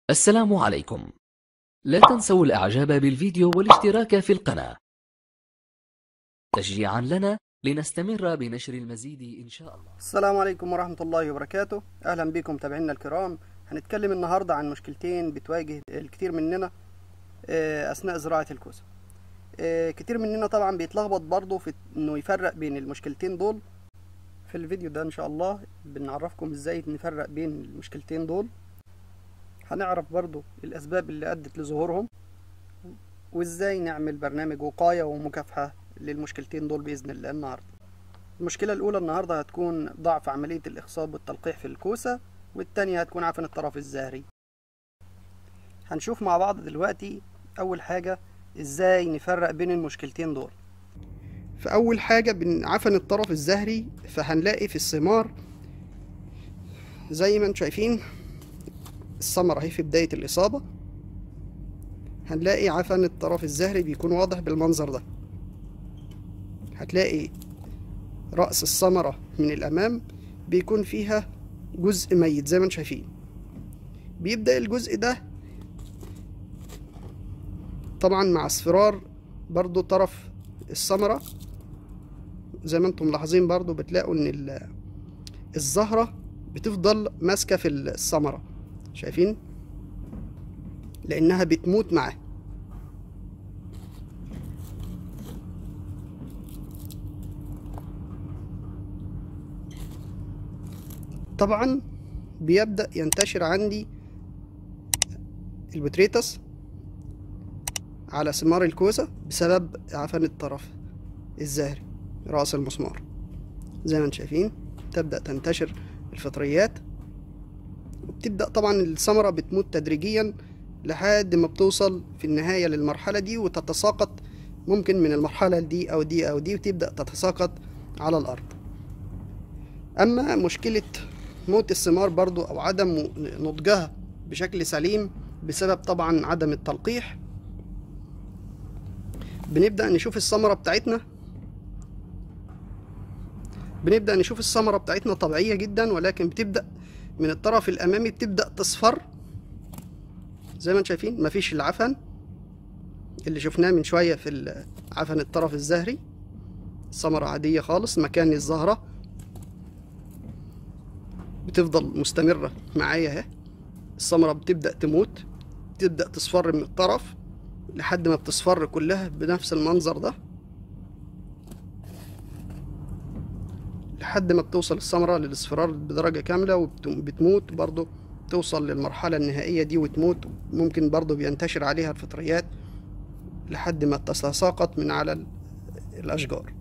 السلام عليكم لا تنسوا الاعجاب بالفيديو والاشتراك في القناة تشجيعا لنا لنستمر بنشر المزيد ان شاء الله السلام عليكم ورحمة الله وبركاته أهلا بكم متابعينا الكرام هنتكلم النهاردة عن مشكلتين بتواجه الكثير مننا آه، أثناء زراعة الكوسة آه، كتير مننا طبعا بيتلخبط برضه في إنه يفرق بين المشكلتين دول في الفيديو ده إن شاء الله بنعرفكم إزاي نفرق بين المشكلتين دول هنعرف برضه الأسباب اللي أدت لظهورهم وإزاي نعمل برنامج وقاية ومكافحة للمشكلتين دول بإذن الله النهاردة المشكلة الأولى النهاردة هتكون ضعف عملية الإخصاب والتلقيح في الكوسة والتانية هتكون عفن الطرف الزهري هنشوف مع بعض دلوقتي أول حاجة إزاي نفرق بين المشكلتين دول فأول حاجة بين عفن الطرف الزهري فهنلاقي في الثمار زي ما انتم شايفين الثمرة اهي في بداية الإصابة هنلاقي عفن الطرف الزهري بيكون واضح بالمنظر ده هتلاقي رأس الثمرة من الأمام بيكون فيها جزء ميت زي ما انتم شايفين بيبدأ الجزء ده طبعا مع اصفرار برضو طرف الثمرة زي ما انتم ملاحظين برضو بتلاقوا ان ال- الزهرة بتفضل ماسكة في الثمرة شايفين لانها بتموت معاه طبعا بيبدأ ينتشر عندي البوتريتس على ثمار الكوسة بسبب عفن الطرف الزهري رأس المسمار زي ما انتم شايفين تبدأ تنتشر الفطريات وبتبدأ طبعا الثمرة بتموت تدريجيا لحد ما بتوصل في النهاية للمرحلة دي وتتساقط ممكن من المرحلة دي أو دي أو دي وتبدأ تتساقط على الأرض أما مشكلة موت الثمار برضو أو عدم نضجها بشكل سليم بسبب طبعا عدم التلقيح بنبدأ نشوف الثمرة بتاعتنا بنبدأ نشوف الثمرة بتاعتنا طبيعية جدا ولكن بتبدأ من الطرف الأمامي بتبدأ تصفر زي ما انتم شايفين مفيش العفن اللي شفناه من شوية في ال- عفن الطرف الزهري ثمرة عادية خالص مكان الزهرة بتفضل مستمرة معايا اهي الثمرة بتبدأ تموت تبدأ تصفر من الطرف لحد ما بتصفر كلها بنفس المنظر ده لحد ما بتوصل الثمرة للاصفرار بدرجة كاملة وبتموت برضو توصل للمرحلة النهائية دي وتموت ممكن برضو بينتشر عليها الفطريات لحد ما تتساقط من على ال- الأشجار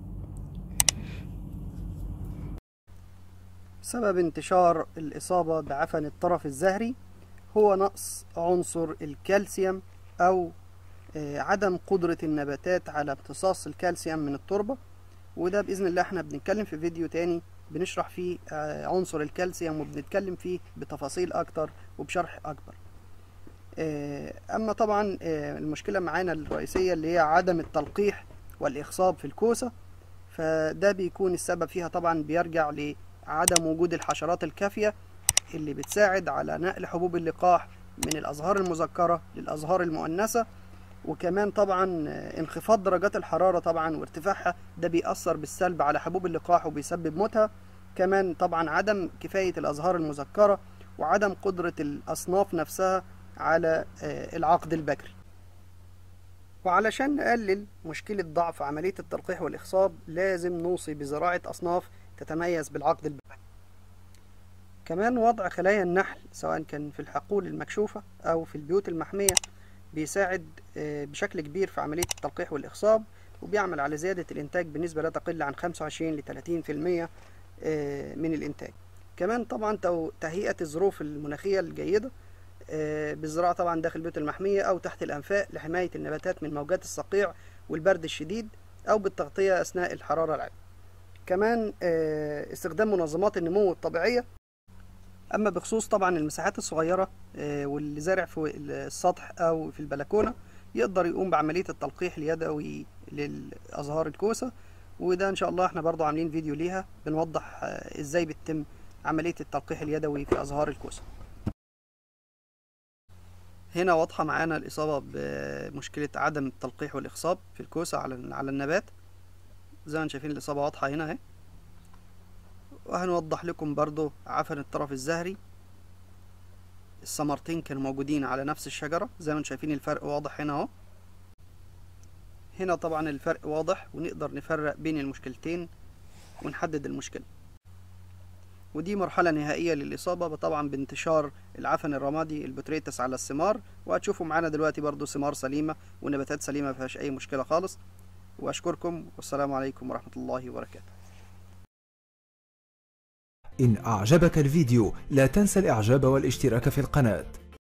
سبب انتشار الإصابة بعفن الطرف الزهري هو نقص عنصر الكالسيوم أو آه، عدم قدرة النباتات على امتصاص الكالسيوم من التربة وده بإذن الله احنا بنتكلم في فيديو تاني بنشرح فيه آه، عنصر الكالسيوم وبنتكلم فيه بتفاصيل أكتر وبشرح أكبر آه، أما طبعا آه، المشكلة معانا الرئيسية اللي هي عدم التلقيح والإخصاب في الكوسة فده بيكون السبب فيها طبعا بيرجع لعدم وجود الحشرات الكافية اللي بتساعد على نقل حبوب اللقاح من الأزهار المذكرة للأزهار المؤنثة وكمان طبعا آه، انخفاض درجات الحرارة طبعا وارتفاعها ده بيأثر بالسلب على حبوب اللقاح وبيسبب موتها كمان طبعا عدم كفاية الأزهار المذكرة وعدم قدرة الأصناف نفسها على آه، العقد البكري وعلشان نقلل مشكلة ضعف عملية التلقيح والإخصاب لازم نوصي بزراعة أصناف تتميز بالعقد البكري كمان وضع خلايا النحل سواء كان في الحقول المكشوفة أو في البيوت المحمية بيساعد آه، بشكل كبير في عملية التلقيح والإخصاب وبيعمل على زيادة الإنتاج بنسبة لا تقل عن 25 ل 30% آه، من الإنتاج كمان طبعا تو- تهيئة الظروف المناخية الجيدة آه، بالزراعة طبعا داخل البيوت المحمية أو تحت الأنفاق لحماية النباتات من موجات الصقيع والبرد الشديد أو بالتغطية أثناء الحرارة العالية كمان آه، استخدام منظمات النمو الطبيعية أما بخصوص طبعا المساحات الصغيرة آه، واللي زارع في السطح أو في البلكونة يقدر يقوم بعملية التلقيح اليدوي للأزهار الكوسة وده إن شاء الله احنا برضو عاملين فيديو ليها بنوضح آه، إزاي بتتم عملية التلقيح اليدوي في أزهار الكوسة هنا واضحة معانا الإصابة بمشكلة عدم التلقيح والإخصاب في الكوسة على على النبات زي ما انتم شايفين الإصابة واضحة هنا اهي وهنوضح لكم برضو عفن الطرف الزهري الثمرتين كانوا موجودين على نفس الشجرة زي ما انتم شايفين الفرق واضح هنا اهو هنا طبعا الفرق واضح ونقدر نفرق بين المشكلتين ونحدد المشكلة ودي مرحلة نهائية للإصابة طبعا بانتشار العفن الرمادي البوتريتس على الثمار وهتشوفوا معانا دلوقتي برضو ثمار سليمة ونباتات سليمة مفيهاش أي مشكلة خالص وأشكركم والسلام عليكم ورحمة الله وبركاته إن أعجبك الفيديو لا تنسى الإعجاب والاشتراك في القناة